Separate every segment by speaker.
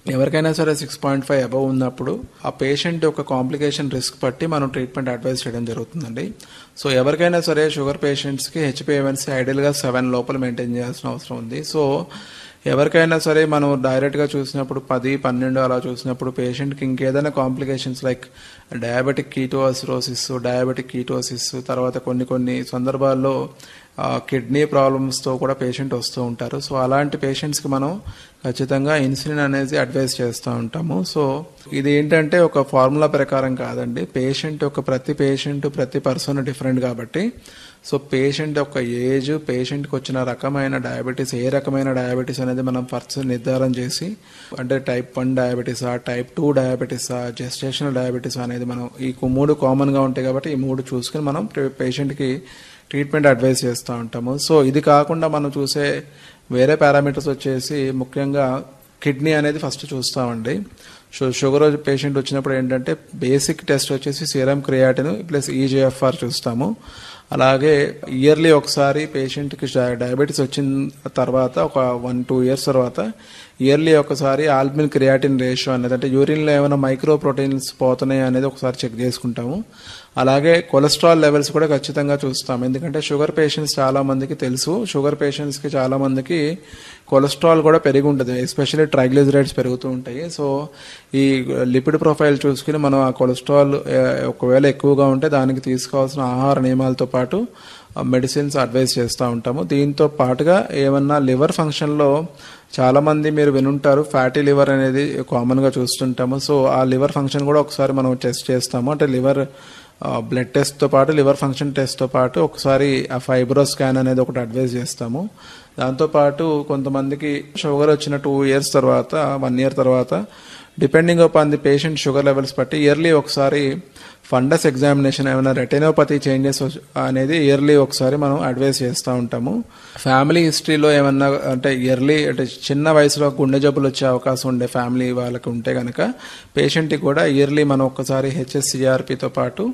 Speaker 1: ఎవరికైనా సరే six point five above ఉన్నప్పుడు ఆ పేషెంట్ యొక్క కాంప్లికేషన్ రిస్క్ బట్టి మనం ట్రీట్మెంట్ అడ్వైస్ చేయడం జరుగుతుందండి సో ఎవరికైనా సరే షుగర్ పేషెంట్స్కి హెచ్పిఎవన్సీ ఐడియల్గా సెవెన్ లోపల మెయింటైన్ చేయాల్సిన అవసరం ఉంది సో ఎవరికైనా సరే మనం డైరెక్ట్గా చూసినప్పుడు పది పన్నెండు అలా చూసినప్పుడు పేషెంట్కి ఇంకేదైనా complications like diabetic ketoacidosis diabetic ketosis తర్వాత కొన్ని కొన్ని సందర్భాల్లో కిడ్నీ ప్రాబ్లమ్స్తో కూడా పేషెంట్ వస్తూ ఉంటారు సో అలాంటి పేషెంట్స్కి మనం ఖచ్చితంగా ఇన్సులిన్ అనేది అడ్వైస్ చేస్తూ ఉంటాము సో ఇది ఏంటంటే ఒక ఫార్ములా ప్రకారం కాదండి పేషెంట్ యొక్క ప్రతి పేషెంట్ ప్రతి పర్సన్ డిఫరెంట్ కాబట్టి సో పేషెంట్ యొక్క ఏజ్ పేషెంట్కి వచ్చిన రకమైన డయాబెటీస్ ఏ రకమైన డయాబెటీస్ అనేది మనం ఫస్ట్ నిర్ధారణ చేసి అంటే టైప్ వన్ డయాబెటీసా టైప్ టూ డయాబెటీసా జెస్టేషనల్ డయాబెటీస్ అనేది మనం ఈ మూడు కామన్గా ఉంటాయి కాబట్టి ఈ మూడు చూసుకుని మనం పేషెంట్కి ట్రీట్మెంట్ అడ్వైస్ చేస్తూ ఉంటాము సో ఇది కాకుండా మనం చూసే వేరే పారామీటర్స్ వచ్చేసి ముఖ్యంగా కిడ్నీ అనేది ఫస్ట్ చూస్తామండి సో షుగర్ పేషెంట్ వచ్చినప్పుడు ఏంటంటే బేసిక్ టెస్ట్ వచ్చేసి సీరం క్రియాటిన్ ప్లస్ ఈజీఎఫ్ఆర్ చూస్తాము అలాగే ఇయర్లీ ఒకసారి పేషెంట్కి డయాబెటీస్ వచ్చిన తర్వాత ఒక వన్ టూ ఇయర్స్ తర్వాత ఇయర్లీ ఒకసారి ఆల్బిన్ క్రియాటిన్ రేషియో అనేది అంటే యూరిన్లో ఏమైనా మైక్రో ప్రోటీన్స్ పోతున్నాయి అనేది ఒకసారి చెక్ చేసుకుంటాము అలాగే కొలెస్ట్రాల్ లెవెల్స్ కూడా ఖచ్చితంగా చూస్తాం ఎందుకంటే షుగర్ పేషెంట్స్ చాలా మందికి తెలుసు షుగర్ పేషెంట్స్కి చాలా మందికి కొలెస్ట్రాల్ కూడా పెరిగి ఉంటుంది ఎస్పెషల్లీ ట్రైగ్లిజరైడ్స్ పెరుగుతూ ఉంటాయి సో ఈ లిపిడ్ ప్రొఫైల్ చూసుకుని మనం ఆ కొలెస్ట్రాల్ ఒకవేళ ఎక్కువగా ఉంటే దానికి తీసుకోవాల్సిన ఆహార నియమాలతో పాటు మెడిసిన్స్ అడ్వైస్ చేస్తూ ఉంటాము దీంతో పాటుగా ఏమన్నా లివర్ ఫంక్షన్లో చాలా మంది మీరు వినుంటారు ఫ్యాటీ లివర్ అనేది కామన్గా చూస్తుంటాము సో ఆ లివర్ ఫంక్షన్ కూడా ఒకసారి మనం టెస్ట్ చేస్తాము అంటే లివర్ బ్లడ్ టెస్ట్తో పాటు లివర్ ఫంక్షన్ టెస్ట్తో పాటు ఒకసారి ఆ ఫైబ్రో స్కాన్ అనేది ఒకటి అడ్వైజ్ చేస్తాము దాంతోపాటు కొంతమందికి షుగర్ వచ్చిన టూ ఇయర్స్ తర్వాత వన్ ఇయర్ తర్వాత depending upon the patient sugar levels బట్టి ఇయర్లీ ఒకసారి ఫండస్ ఎగ్జామినేషన్ ఏమైనా రెటినోపతి చేంజెస్ అనేది ఇయర్లీ ఒకసారి మనం అడ్వైస్ చేస్తూ ఉంటాము ఫ్యామిలీ హిస్టరీలో ఏమన్నా అంటే ఇయర్లీ అంటే చిన్న వయసులో గుండె జబ్బులు వచ్చే అవకాశం ఉండే ఫ్యామిలీ వాళ్ళకి ఉంటే కనుక పేషెంట్కి కూడా ఇయర్లీ మనం ఒకసారి హెచ్ఎస్సిఆర్పితో పాటు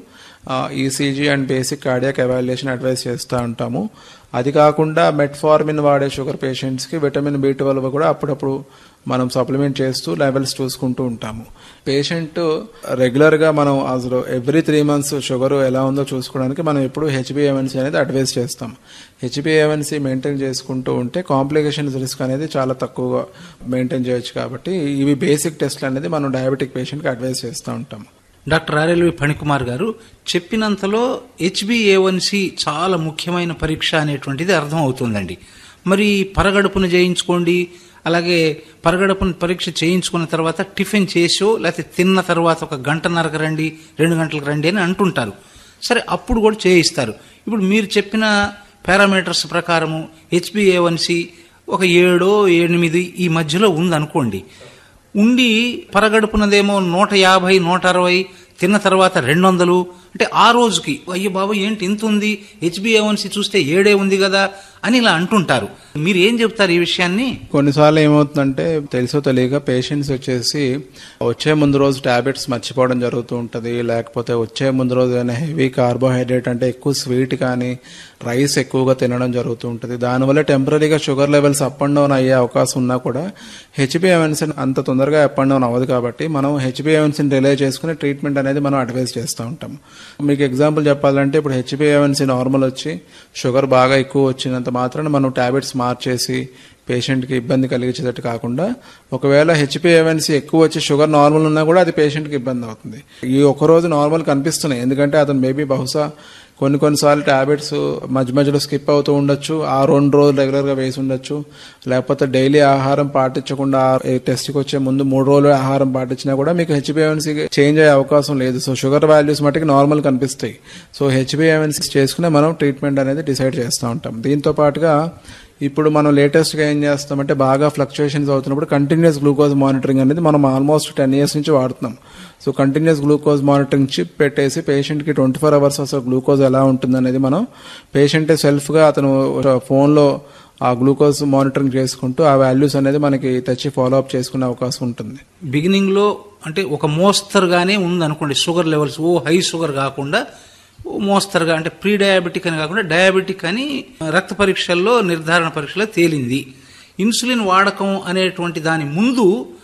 Speaker 1: ECG and basic cardiac evaluation advise చేస్తూ ఉంటాము అది కాకుండా మెట్ఫార్మిన్ వాడే షుగర్ పేషెంట్స్కి విటమిన్ బి ట్వెల్వ్ కూడా అప్పుడప్పుడు మనం సప్లిమెంట్ చేస్తూ లెవెల్స్ చూసుకుంటూ ఉంటాము పేషెంట్ రెగ్యులర్గా మనం అసలు ఎవ్రీ త్రీ మంత్స్ షుగర్ ఎలా ఉందో చూసుకోవడానికి మనం ఎప్పుడు హెచ్బిఏవన్సీ అనేది అడ్వైస్ చేస్తాం హెచ్బిఏవన్సీ మెయింటైన్ చేసుకుంటూ ఉంటే కాంప్లికేషన్స్ రిస్క్ అనేది చాలా తక్కువగా మెయింటైన్ చేయొచ్చు కాబట్టి ఇవి బేసిక్ టెస్ట్లు అనేది మనం డయాబెటిక్ పేషెంట్కి అడ్వైస్ చేస్తూ ఉంటాం
Speaker 2: డాక్టర్ ఆర్ఎల్వి ఫణికుమార్ గారు చెప్పినంతలో హెచ్బిఏవన్సి చాలా ముఖ్యమైన పరీక్ష అనేటువంటిది అర్థం అవుతుందండి మరి పరగడుపున చేయించుకోండి అలాగే పరగడుపున పరీక్ష చేయించుకున్న తర్వాత టిఫిన్ చేసో లేకపోతే తిన్న తర్వాత ఒక గంటన్నరకు రండి రెండు గంటలకు రండి అని అంటుంటారు సరే అప్పుడు కూడా చేయిస్తారు ఇప్పుడు మీరు చెప్పిన పారామీటర్స్ ప్రకారము హెచ్బిఏవన్సి ఒక ఏడో ఎనిమిది ఈ మధ్యలో ఉందనుకోండి ఉండి పరగడుపునదేమో నూట యాభై నూట అరవై తిన్న తర్వాత రెండు వందలు అంటే ఆ రోజుకి అయ్యో బాబు ఏంటి ఇంత ఉంది హెచ్బిఏవన్సీ చూస్తే ఏడే ఉంది కదా అని ఇలా అంటుంటారు మీరు ఏం చెప్తారు ఈ విషయాన్ని
Speaker 1: కొన్నిసార్లు ఏమవుతుందంటే తెలుసో తెలియక పేషెంట్స్ వచ్చేసి వచ్చే ముందు రోజు టాబ్లెట్స్ మర్చిపోవడం జరుగుతూ ఉంటుంది లేకపోతే వచ్చే ముందు రోజు ఏదైనా హెవీ కార్బోహైడ్రేట్ అంటే ఎక్కువ స్వీట్ కానీ రైస్ ఎక్కువగా తినడం జరుగుతూ ఉంటుంది దానివల్ల టెంపరీగా sugar levels up and down అయ్యే అవకాశం ఉన్నా కూడా హెచ్బిఎవన్సీ అంత తొందరగా అప్ అండ్ డౌన్ అవ్వదు కాబట్టి మనం హెచ్బిఎవన్సీని రిలే చేసుకుని ట్రీట్మెంట్ అనేది మనం అడ్వైస్ చేస్తూ ఉంటాం మీకు ఎగ్జాంపుల్ చెప్పాలంటే ఇప్పుడు హెచ్బిఎవన్సీ నార్మల్ వచ్చి షుగర్ బాగా ఎక్కువ వచ్చినంత మాత్రాన మనం టాబ్లెట్స్ మార్చేసి పేషెంట్కి ఇబ్బంది కలిగించేటట్టు కాకుండా ఒకవేళ హెచ్పిఏవన్సీ ఎక్కువ వచ్చి షుగర్ నార్మల్ ఉన్నా కూడా అది పేషెంట్కి ఇబ్బంది అవుతుంది ఈ ఒక రోజు నార్మల్ కనిపిస్తున్నాయి ఎందుకంటే అతను మేబీ బహుశా కొన్ని కొన్నిసార్లు టాబ్లెట్స్ మధ్య మధ్యలో స్కిప్ అవుతూ ఉండొచ్చు ఆ రెండు రోజులు రెగ్యులర్గా వేసి ఉండొచ్చు లేకపోతే డైలీ ఆహారం పాటించకుండా టెస్ట్కి వచ్చే ముందు మూడు రోజులు ఆహారం పాటించినా కూడా మీకు హెచ్బిఎవన్సీ చేంజ్ అయ్యే అవకాశం లేదు సో షుగర్ వాల్యూస్ మట్టుకు నార్మల్ కనిపిస్తాయి సో హెచ్బిఎవన్సీ చేసుకునే మనం ట్రీట్మెంట్ అనేది డిసైడ్ చేస్తూ ఉంటాం దీంతో పాటుగా ఇప్పుడు మనం లేటెస్ట్గా ఏం చేస్తామంటే బాగా ఫ్లక్చుయేషన్స్ అవుతున్నప్పుడు కంటిన్యూస్ గ్లూకోజ్ మానిటరింగ్ అనేది మనం ఆల్మోస్ట్ టెన్ ఇయర్స్ నుంచి వాడుతున్నాం so continuous glucose monitoring chip పెట్టేసి పేషెంట్కి ట్వంటీ ఫోర్ అవర్స్ అసలు గ్లూకోజ్ ఎలా ఉంటుందనేది మనం పేషెంట్ సెల్ఫ్గా అతను ఫోన్లో ఆ గ్లూకోజ్ మానిటరింగ్ చేసుకుంటూ ఆ వాల్యూస్ అనేది మనకి తెచ్చి ఫాలో అప్ చేసుకునే అవకాశం ఉంటుంది
Speaker 2: బిగినింగ్ లో అంటే ఒక మోస్తరుగానే ఉంది అనుకోండి షుగర్ లెవెల్స్ ఓ హై షుగర్ కాకుండా ఓ మోస్తరుగా అంటే ప్రీ డయాబెటిక్ అని కాకుండా డయాబెటిక్ అని రక్త పరీక్షల్లో నిర్ధారణ పరీక్షలో తేలింది ఇన్సులిన్ వాడకం అనేటువంటి దాని ముందు